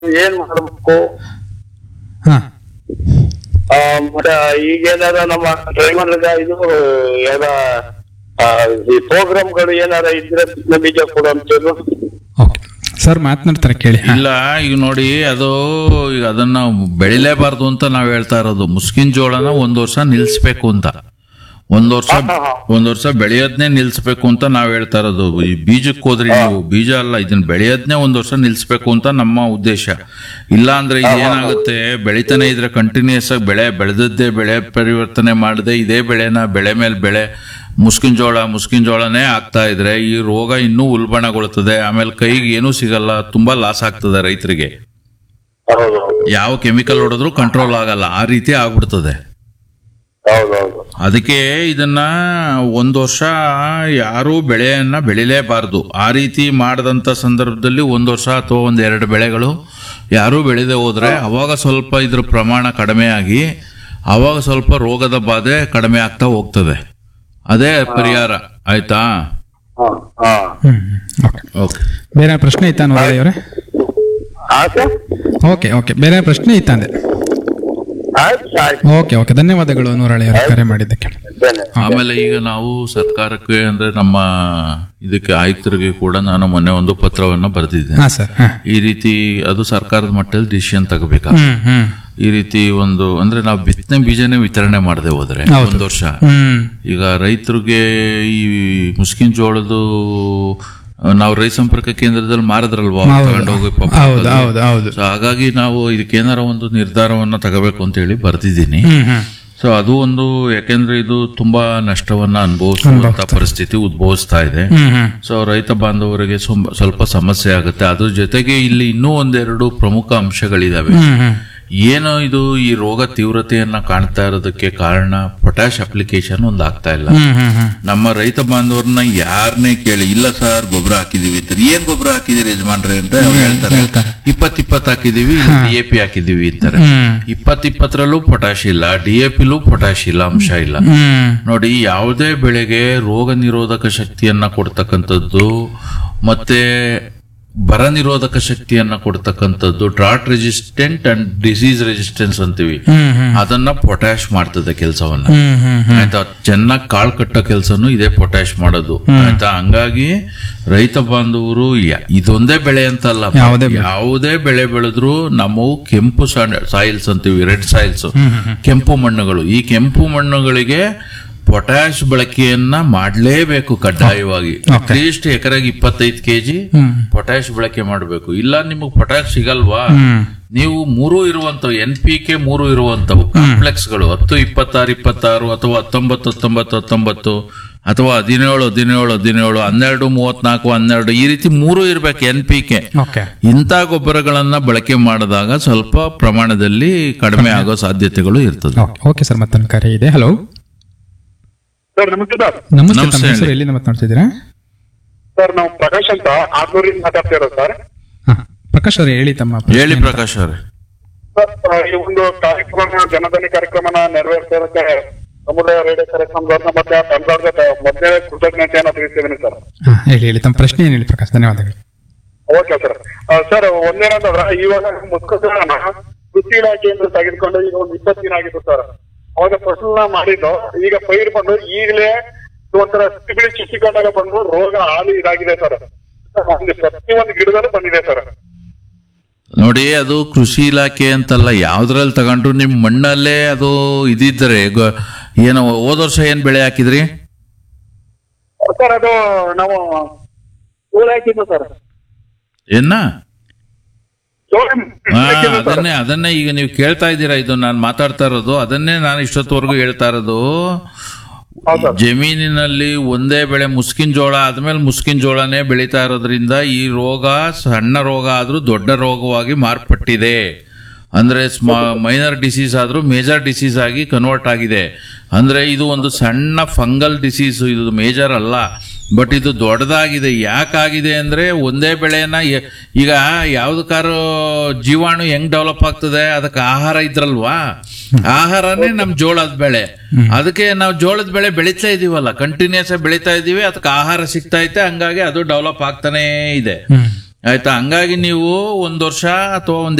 ಏನ್ ಮಾಡ್ಬೇಕು ಹಾ ಆ, ಮತ್ತೆ ಈಗೇನಾರ ನಮ್ಮ ಡ್ರೈವರ್ಗ ಇದು ಯಾರ ಆ, ಈ ಪ್ರೋಗ್ರಾಮ್ಗಳು ಏನಾರ ಇದ್ರೆ ಬಿತ್ತನೆ ಬೀಜ ಕೊಡುವಂತದ್ದು ಓಕೆ ಸರ್ ಮಾತನಾಡ್ತಾರೆ ಕೇಳಿ ಹಾ. ಇಲ್ಲ ಈಗ ನೋಡಿ ಅದು ಈಗ ಅದನ್ನ ಬೆಳಿಲೇಬಾರ್ದು ಅಂತ ನಾವ್ ಹೇಳ್ತಾ ಇರೋದು ಮುಸ್ಕಿನ್ ಜೋಳನ ಒಂದ್ ವರ್ಷ ನಿಲ್ಸ್ಬೇಕು ಅಂತ ಒಂದ್ ವರ್ಷ ಒಂದ್ ವರ್ಷ ಬೆಳೆಯೋದ್ನೇ ನಿಲ್ಸ್ಬೇಕು ಅಂತ ನಾವ್ ಹೇಳ್ತಾ ಇರೋದು ಈ ಬೀಜಕ್ಕೆ ಹೋದ್ರಿ ನೀವು ಬೀಜ ಅಲ್ಲ ಇದನ್ನ ಬೆಳೆಯೋದ್ನೇ ಒಂದ್ ವರ್ಷ ನಿಲ್ಸ್ಬೇಕು ಅಂತ ನಮ್ಮ ಉದ್ದೇಶ ಇಲ್ಲ ಅಂದ್ರೆ ಇದೇನಾಗುತ್ತೆ ಬೆಳಿತಾನೆ ಇದ್ರೆ ಕಂಟಿನ್ಯೂಸ್ ಆಗಿ ಬೆಳೆ ಬೆಳೆದದ್ದೇ ಬೆಳೆ ಪರಿವರ್ತನೆ ಮಾಡದೆ ಇದೇ ಬೆಳೆನ ಬೆಳೆ ಮೇಲೆ ಬೆಳೆ ಮುಸ್ಕಿನ್ ಜೋಳ ಮುಸ್ಕಿನ್ ಜೋಳನೇ ಆಗ್ತಾ ಇದ್ರೆ ಈ ರೋಗ ಇನ್ನೂ ಉಲ್ಬಣಗೊಳ್ಳುತ್ತದೆ ಆಮೇಲೆ ಕೈಗೆ ಏನೂ ಸಿಗಲ್ಲ ತುಂಬಾ ಲಾಸ್ ಆಗ್ತದೆ ರೈತರಿಗೆ ಹೌದು ಯಾವ ಕೆಮಿಕಲ್ ಹೊಡೆದ್ರು ಕಂಟ್ರೋಲ್ ಆಗಲ್ಲ ಆ ರೀತಿ ಆಗ್ಬಿಡ್ತದೆ ಹೌದೌದು ಅದಕ್ಕೆ ಇದನ್ನ ಒಂದು ವರ್ಷ ಯಾರೂ ಬೆಳೆಯನ್ನ ಬೆಳಿಲೇಬಾರ್ದು ಆ ರೀತಿ ಮಾಡದಂತ ಸಂದರ್ಭದಲ್ಲಿ ಒಂದು ವರ್ಷ ಅಥವಾ ಒಂದ್ ಎರಡು ಬೆಳೆಗಳು ಯಾರೂ ಬೆಳೆದೇ ಹೋದ್ರೆ ಅವಾಗ ಸ್ವಲ್ಪ ಇದ್ರ ಪ್ರಮಾಣ ಕಡಿಮೆ ಆಗಿ ಅವಾಗ ಸ್ವಲ್ಪ ರೋಗದ ಬಾಧೆ ಕಡಿಮೆ ಆಗ್ತಾ ಹೋಗ್ತದೆ ಅದೇ ಪರಿಹಾರ ಆಯ್ತಾ ಹಾ ಹಾ ಹ್ಮ್ ಹ್ಮ್. ಓಕೆ ಓಕೆ ಬೇರೆ ಪ್ರಶ್ನೆ ಇತ್ತಾ ನೋಡಲಿ ಅವರೇ ಹಾ ಸರ್ ಓಕೆ ಓಕೆ ಬೇರೆ ಪ್ರಶ್ನೆ ಇತ್ತ ಅಂದೆ ಆಯ್ತು ಆಯ್ತು ಓಕೆ ಓಕೆ ಧನ್ಯವಾದಗಳು ನೂರಾಳಿ ಅವರು ಕರೆ ಮಾಡಿದ್ದಕ್ಕೆ ಧನ್ಯವಾದ ಆಮೇಲೆ ಈಗ ನಾವು ಸರ್ಕಾರಕ್ಕೆ ಅಂದ್ರೆ ನಮ್ಮ ಇದಕ್ಕೆ ಆಯುಕ್ತರಿಗೆ ಕೂಡ ನಾನು ಮೊನ್ನೆ ಒಂದು ಪತ್ರವನ್ನು ಬರೆದಿದ್ದೇನೆ ಹಾ ಸರ್ ಹಾ ಈ ರೀತಿ ಅದು ಸರ್ಕಾರದ ಮಟ್ಟದಲ್ಲಿ ಡಿಸಿಷನ್ ತಗೋಬೇಕಾ ಹ್ಮ್ ಹ್ಮ್ ಈ ರೀತಿ ಒಂದು ಅಂದ್ರೆ ನಾವು ಬಿತ್ತನೆ ಬೀಜನೇ ವಿತರಣೆ ಮಾಡದೆ ಹೋದ್ರೆ ಹೌದು. ಒಂದು ವರ್ಷ ಹ್ಮ್ ಈಗ ರೈತರಿಗೆ ಈ ಮುಸ್ಕಿನ್ ಜೋಳದು ನಾವು ರೈತ ಸಂಪರ್ಕ ಕೇಂದ್ರದಲ್ಲಿ ಮಾರದ್ರಲ್ವಾ ಹೌದು. ತಗೊಂಡೋಗಿ ಪಾಪ ಹೌದು ಅದು. ಹೌದು ಹೌದು So ಹಾಗಾಗಿ ನಾವು ಇದಕ್ಕೆ ಏನಾರ ಒಂದು ನಿರ್ಧಾರವನ್ನ ತಗೋಬೇಕು ಅಂತ ಹೇಳಿ ಬರ್ತಿದ್ದೀನಿ ಹ್ಮ್ ಹ್ಮ್ ಸೊ ಅದು ಒಂದು ಯಾಕೆಂದ್ರೆ ಇದು ತುಂಬಾ ನಷ್ಟವನ್ನ ಅನುಭವಿಸುವಂತ ಪರಿಸ್ಥಿತಿ ಉದ್ಭವಿಸ್ತಾ ಇದೆ ಹ್ಮ್ ಹ್ಮ್ ಸೊ ರೈತ ಬಾಂಧವರಿಗೆ ಸುಂಬ- ಸ್ವಲ್ಪ ಸಮಸ್ಯೆ ಆಗುತ್ತೆ ಅದ್ರ ಜೊತೆಗೆ ಇಲ್ಲಿ ಇನ್ನೂ ಒಂದೆರಡು ಪ್ರಮುಖ ಅಂಶಗಳಿದಾವೆ ಹ್ಮ್ ಹ್ಮ್ ಏನು ಇದು ಈ ರೋಗ ತೀವ್ರತೆಯನ್ನ ಕಾಣ್ತಾ ಇರೋದಕ್ಕೆ ಕಾರಣ ಪೊಟ್ಯಾಶ್ ಅಪ್ಲಿಕೇಶನ್ ಒಂದು ಆಗ್ತಾ ಇಲ್ಲ ಹ್ಮ್ ಹ್ಮ್ ಹ್ಮ್ ನಮ್ಮ ರೈತ ಬಾಂಧವರನ್ನ ಯಾರನ್ನೇ ಕೇಳಿ ಇಲ್ಲ ಸರ್ ಗೊಬ್ಬರ ಹಾಕಿದೀವಿ ಅಂತಾರೆ ಏನ್ ಗೊಬ್ಬರ ಹಾಕಿದಿರಿ ಯಜಮಾನ್ರೆ ಅಂತ ಅವ್ರು ಹೇಳ್ತಾರೆ ಇಪ್ಪತ್ ಇಪ್ಪತ್ ಹಾಕಿದೀವಿ ಡಿ ಎ ಪಿ ಹಾಕಿದೀವಿ ಅಂತಾರೆ ಹ್ಮ್ ಇಪ್ಪತ್ ಇಪ್ಪತ್ತರಲ್ಲೂ ಪೊಟ್ಯಾಶ್ ಇಲ್ಲ ಡಿ ಎ ಪಿಲೂ ಪೊಟ್ಯಾಶ್ ಇಲ್ಲ ಅಂಶ ಇಲ್ಲ ಹ್ಮ್ ನೋಡಿ ಯಾವುದೇ ಬೆಳೆಗೆ ರೋಗ ನಿರೋಧಕ ಶಕ್ತಿಯನ್ನ ಕೊಡ್ತಕ್ಕಂಥದ್ದು ಮತ್ತೆ ಬರ ನಿರೋಧಕ ಶಕ್ತಿಯನ್ನ ಕೊಡ್ತಕ್ಕಂಥದ್ದು drought resistant and disease resistance ಅಂತೀವಿ ಹ್ಮ್ ಹ್ಮ್ ಅದನ್ನ ಪೊಟ್ಯಾಶ್ ಮಾಡ್ತದೆ ಕೆಲಸವನ್ನ ಹ್ಮ್ ಹ್ಮ್ ಹ್ಮ್ ಆಯ್ತಾ ಚೆನ್ನಾಗಿ ಕಾಳು ಕಟ್ಟೋ ಕೆಲಸನು ಇದೇ ಪೊಟ್ಯಾಶ್ ಮಾಡೋದು ಆಯ್ತಾ ಹಂಗಾಗಿ ರೈತ ಬಾಂಧವರು ಯ- ಇದೊಂದೇ ಬೆಳೆ ಅಂತಲ್ಲ ಯಾವುದೇ ಬೆಳೆ. ಯಾವುದೇ ಬೆಳೆ ಬೆಳೆದ್ರು ನಮ್ಮವು ಕೆಂಪು ಸಾಯಿಲ್ಸ್ ಅಂತೀವಿ ರೆಡ್ ಸಾಯಿಲ್ಸ್ ಕೆಂಪು ಮಣ್ಣುಗಳು ಈ ಕೆಂಪು ಮಣ್ಣುಗಳಿಗೆ ಪೊಟ್ಯಾಶ್ ಬಳಕೆಯನ್ನ ಮಾಡಲೇಬೇಕು ಕಡ್ಡಾಯವಾಗಿ ಅಟ್ಲೀಸ್ಟ್ ಎಕರೆಗೆ ಇಪ್ಪತ್ತೈದು ಕೆಜಿ ಹ್ಮ್ ಪೊಟ್ಯಾಶ್ ಬಳಕೆ ಮಾಡಬೇಕು ಇಲ್ಲ ನಿಮಗೆ ಪೊಟ್ಯಾಶ್ ಸಿಗಲ್ವಾ ಹ್ಮ್ ನೀವು ಮೂರು ಇರುವಂತವು ಎನ್ ಪಿ ಕೆ ಮೂರು ಇರುವಂತವು ಕಾಂಪ್ಲೆಕ್ಸ್ಗಳು ಹತ್ತು ಇಪ್ಪತ್ತಾರು ಇಪ್ಪತ್ತಾರು ಅಥವಾ ಹತ್ತೊಂಬತ್ತು ಹತ್ತೊಂಬತ್ತು ಹತ್ತೊಂಬತ್ತು ಅಥವಾ ಹದಿನೇಳು ಹದಿನೇಳು ಹದಿನೇಳು ಹನ್ನೆರಡು ಮೂವತ್ನಾಲ್ಕು ಹನ್ನೆರಡು ಈ ರೀತಿ ಮೂರು ಇರ್ಬೇಕು ಎನ್ ಪಿ ಕೆ ಓಕೆ ಇಂಥ ಗೊಬ್ಬರಗಳನ್ನ ಬಳಕೆ ಮಾಡಿದಾಗ ಸ್ವಲ್ಪ ಪ್ರಮಾಣದಲ್ಲಿ ಕಡಿಮೆ ಆಗೋ ಸಾಧ್ಯತೆಗಳು ಇರ್ತದೆ ಓಕೆ ಓಕೆ ಸರ್ ಮತ್ತೊಂದು ಕರೆ ಇದೆ ಹಲೋ ಸರ್ ನಮಸ್ತೆ ಸರ್ ನಮಸ್ತೆ ನಮಸ್ತೆ ತಮ್ಮ ಹೆಸರು ಹೇಳಿ. ಎಲ್ಲಿಂದ ಮಾತನಾಡ್ತಿದ್ದೀರಾ ಸರ್ ನಾವು ಪ್ರಕಾಶ್ ಅಂತ ಆರ್ನೂರಿಂದ ಮಾತಾಡ್ತಿರೋ ಸರ್ ಹಾ ಪ್ರಕಾಶ್ ಅವ್ರೆ ಹೇಳಿ ತಮ್ಮ ಪ್ರಶ್ನೆ. ಹೇಳಿ ಪ್ರಕಾಶ್ ಅವರೇ ಸರ್ ಆ, ಈ ಒಂದು ಕಾರ್ಯಕ್ರಮ ಜನಧನಿ ಕಾರ್ಯಕ್ರಮನ ನೆರವೇರಿಸೋದಕ್ಕೆ ಸಮುದಾಯ ರೇಡಿಯೋ ಕಾರ್ಯಕ್ರಮದವ್ರನ್ನ ಮತ್ತೆ ತಂಡವ್ರಿಗೆ ಮೊದಲೇ ಕೃತಜ್ಞತೆಯನ್ನು ತಿಳಿಸ್ತಿದ್ದೀನಿ ಸರ್ ಹಾ ಹೇಳಿ ಹೇಳಿ ತಮ್ಮ ಪ್ರಶ್ನೆ ಏನು ಹೇಳಿ ಪ್ರಕಾಶ್ ಧನ್ಯವಾದಗಳು ಓಕೆ ಸರ್ ಆ, ಸರ್ ಒಂದೇನಂತಂದ್ರೆ ಇವಾಗ ಮುಸ್ಕಸರನ್ನ ಕೃಷಿ ಇಲಾಖೆಯಿಂದ ತೆಗೆದುಕೊಂಡು ಈಗ ಒಂದು ಇಪ್ಪತ್ತು ದಿನ ಆಗಿತ್ತು ಸರ್ ಅವಾಗ ಫಸಲನ್ನ ಮಾಡಿದ್ದು ಈಗ ಪೈರು ಬಂದು ಈಗಲೇ ಒಂಥರ ಸಿಬಿಳಿ ಚುಚ್ಚಿಕೊಂಡಾಗ ಬಂದು ರೋಗ ಹಾಲಿ ಇದಾಗಿದೆ ಸರ್ ಒಂದು ಪ್ರತಿಯೊಂದು ಗಿಡದಲ್ಲೂ ಬಂದಿದೆ ಸರ್ ನೋಡಿ ಅದು ಕೃಷಿ ಇಲಾಖೆ ಅಂತಲ್ಲ ಯಾವ್ದ್ರಲ್ಲಿ ತಗೊಂಡ್ರು ನಿಮ್ ಮಣ್ಣಲ್ಲೇ ಅದು ಇದಿದ್ರೆ ಗೊ- ಏನೋ ಹೋದ ವರ್ಷ ಏನ್ ಬೆಳೆ ಹಾಕಿದ್ರಿ ಸರ್ ಅದು ನಾವು ಜೋಳ ಹಾಕಿದ್ದು ಸರ್ ಏನ್ನ ಜೋಳ ಹಾ, ಹಾಕಿದ್ದು ಸರ್ ಅದನ್ನೇ ಅದನ್ನೇ ಈಗ ನೀವು ಕೇಳ್ತಾ ಇದ್ದೀರಾ ಇದು ನಾನು ಮಾತಾಡ್ತಾ ಇರೋದು ಅದನ್ನೇ ನಾನು ಇಷ್ಟೊತ್ತವರೆಗೂ ಹೇಳ್ತಾ ಇರೋದು ಹೌದು ಸರ್ ಜಮೀನಿನಲ್ಲಿ ಒಂದೇ ಬೆಳೆ ಮುಸ್ಕಿನ್ ಜೋಳ ಆದ್ಮೇಲೆ ಮುಸ್ಕಿನ್ ಜೋಳನೇ ಬೆಳೀತಾ ಇರೋದ್ರಿಂದ ಈ ರೋಗ ಸಣ್ಣ ರೋಗ ಆದ್ರೂ ದೊಡ್ಡ ರೋಗವಾಗಿ ಮಾರ್ಪಟ್ಟಿದೆ ಅಂದ್ರೆ ಮೈನರ್ ಡಿಸೀಸ್ ಆದ್ರೂ ಮೇಜರ್ ಡಿಸೀಸ್ ಆಗಿ ಕನ್ವರ್ಟ್ ಆಗಿದೆ ಅಂದ್ರೆ ಇದು ಒಂದು ಸಣ್ಣ ಫಂಗಲ್ ಡಿಸೀಸ್ ಇದು ಮೇಜರ್ ಅಲ್ಲ ಬಟ್ ಇದು ದೊಡ್ಡದಾಗಿದೆ ಯಾಕಾಗಿದೆ ಅಂದ್ರೆ ಒಂದೇ ಬೆಳೆನ ಎ- ಈಗ ಯಾವ್ದಕ್ಕಾರು ಜೀವಾಣು ಹೆಂಗ್ ಡೆವಲಪ್ ಆಗ್ತದೆ ಅದಕ್ಕೆ ಆಹಾರ ಇದ್ರಲ್ವಾ ಆಹಾರನೇ ನಮ್ ಜೋಳದ ಬೆಳೆ ಅದಕ್ಕೆ ನಾವು ಜೋಳದ ಬೆಳೆ ಬೆಳೀತಾ ಇದೀವಲ್ಲ ಕಂಟಿನ್ಯೂಸ್ ಆಗಿ ಬೆಳೀತಾ ಇದೀವಿ ಅದಕ್ಕೆ ಆಹಾರ ಸಿಗ್ತಾ ಐತೆ ಹಂಗಾಗಿ ಅದು ಡೆವಲಪ್ ಆಗ್ತಾನೇ ಇದೆ ಹ್ಮ್ ಆಯ್ತಾ ಹಂಗಾಗಿ ನೀವು ಒಂದ್ ವರ್ಷ ಅಥವಾ ಒಂದ್